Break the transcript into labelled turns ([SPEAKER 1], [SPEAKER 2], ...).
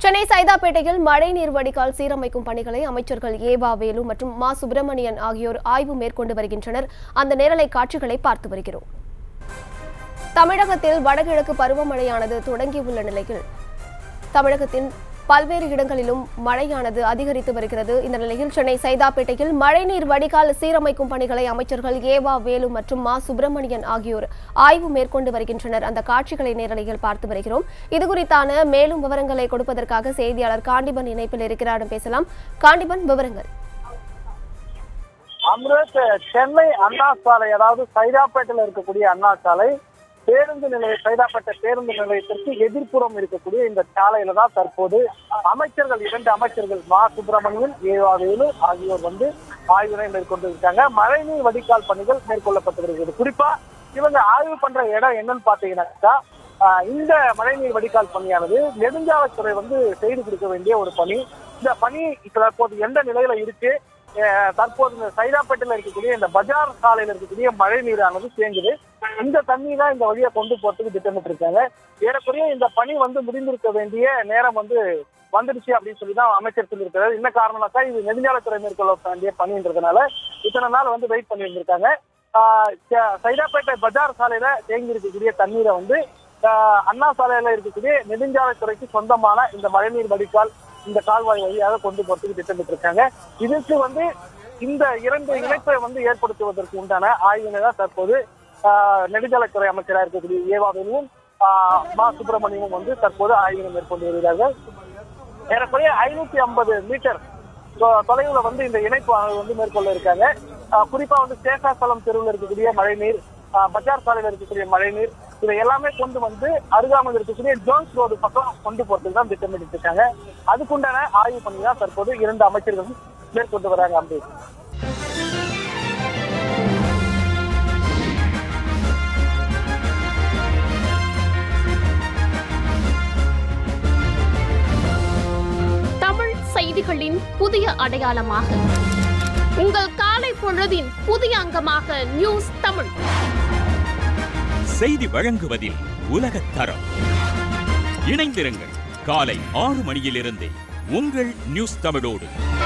[SPEAKER 1] சென்னை சைதாப்பேட்டையில் மழைநீர் வடிகால் சீரமைக்கும் பணிகளை அமைச்சர்கள் ஏவா வேலு மற்றும் மா சுப்பிரமணியன் ஆகியோர் ஆய்வு மேற்கொண்டு வருகின்றனர் அந்த நேரலை காட்சிகளை பார்த்து வருகிறோம் தமிழகத்தில் வடகிழக்கு பருவமழையானது தொடங்கியுள்ள நிலையில் தமிழகத்தின் பல்வேறு இடங்களிலும் மழையானது அதிகரித்து வருகிறது இந்த நிலையில் சென்னை சைதாப்பேட்டையில் மழைநீர் வடிகால் சீரமைக்கும் பணிகளை அமைச்சர்கள் ஏவா வேலு மற்றும் மா சுப்பிரமணியன் ஆகியோர் ஆய்வு மேற்கொண்டு வருகின்றனர் அந்த காட்சிகளை நேரலையில் பார்த்து வருகிறோம் இது குறித்தான மேலும் விவரங்களை கொடுப்பதற்காக செய்தியாளர் காண்டிபன் இணைப்பில் இருக்கிறாரிடம் பேசலாம் காண்டிபன் விவரங்கள்
[SPEAKER 2] அம்ருத் சென்னை அண்ணா சாலை அதாவது சைதாப்பேட்டையில் இருக்கக்கூடிய அண்ணா சாலை பேருந்து நிலைய சைதாப்பேட்டை பேருந்து நிலையத்திற்கு எதிர்ப்புறம் இருக்கக்கூடிய இந்த சாலையில தான் தற்போது அமைச்சர்கள் இரண்டு அமைச்சர்கள் மா சுப்பிரமணியன் ஏவா வேலு ஆகியோர் வந்து ஆய்வினை மேற்கொண்டு இருக்காங்க மழைநீர் வடிகால் பணிகள் மேற்கொள்ளப்பட்டு வருகிறது குறிப்பா இவங்க ஆய்வு பண்ற இடம் என்னன்னு பாத்தீங்கன்னாக்கா ஆஹ், இந்த மழைநீர் வடிகால் பணியானது நெடுஞ்சாலைத்துறை வந்து செய்து கொடுக்க வேண்டிய ஒரு பணி இந்த பணி இப்ப தற்போது எந்த நிலையில இருக்கு அஹ் தற்போது இந்த சைதாப்பேட்டையில இருக்கக்கூடிய இந்த பஜார் சாலையில இருக்கக்கூடிய மழை நீரானது தேங்குது இந்த தண்ணி தான் இந்த வழியா கொண்டு போறதுக்கு திட்டமிட்டு இருக்காங்க ஏறக்குறைய இந்த பணி வந்து முடிந்திருக்க வேண்டிய நேரம் வந்து வந்துடுச்சு அப்படின்னு சொல்லி தான் அமைச்சர் சொல்லியிருக்காரு என்ன காரணம்னாக்கா இது நெடுஞ்சாலைத்துறை மேற்கொள்ள வேண்டிய பணின்றதுனால இத்தனை நாள் வந்து வெயிட் பண்ணி இருந்திருக்காங்க ஆஹ் ச- சைதாப்பேட்டை பஜார் சாலையில தேங்கி இருக்கக்கூடிய தண்ணீரை வந்து ஆஹ் அண்ணா சாலையில இருக்கக்கூடிய நெடுஞ்சாலைத்துறைக்கு சொந்தமான இந்த மழைநீர் வடிகால் இந்த கால்வாய் வழியாக கொண்டு போறதுக்கு திட்டமிட்டு இருக்காங்க இதுக்கு வந்து இந்த இரண்டு இணைப்பை வந்து ஏற்படுத்துவதற்கு உண்டான ஆய்வினை தான் தற்போது ஆஹ், நெடுஞ்சாலைத்துறை அமைச்சராக இருக்கக்கூடிய ஏவாவிலும் மா சுப்பிரமணியமும் வந்து தற்போது ஆய்வினை மேற்கொண்டு வருகிறார்கள் ஏறக்குறைய ஐநூத்தி ஐம்பது மீட்டர் தொ- தொலைவுல வந்து இந்த இணைப்பு ஆய்வு வந்து மேற்கொள்ள இருக்காங்க ஆஹ், குறிப்பா வந்து சேஷாசலம் தெருவில் இருக்கக்கூடிய மழைநீர் ஆஹ், பஜார் சாலையில் இருக்கக்கூடிய மழைநீர் இதை எல்லாமே கொண்டு வந்து அருகாமையில் இருக்கக்கூடிய ஜோன்ஸ் ரோடு பக்கம் கொண்டு போறதுக்கு தான் திட்டமிட்டு இருக்காங்க அதுக்குண்டான ஆய்வு பண்ணி தான் தற்போது இரண்டு அமைச்சர்களும் மேற்கொண்டு வராங்க அம்பேத்
[SPEAKER 3] தமிழ் செய்திகளின் புதிய அடையாளமாக உங்கள் காலை பொழுதின் புதிய அங்கமாக நியூஸ் தமிழ்
[SPEAKER 4] செய்தி வழங்குவதில் உலகத் தரம் இணைந்திருங்கள் காலை ஆறு மணியிலிருந்தே உங்கள் நியூஸ் தமிழோடு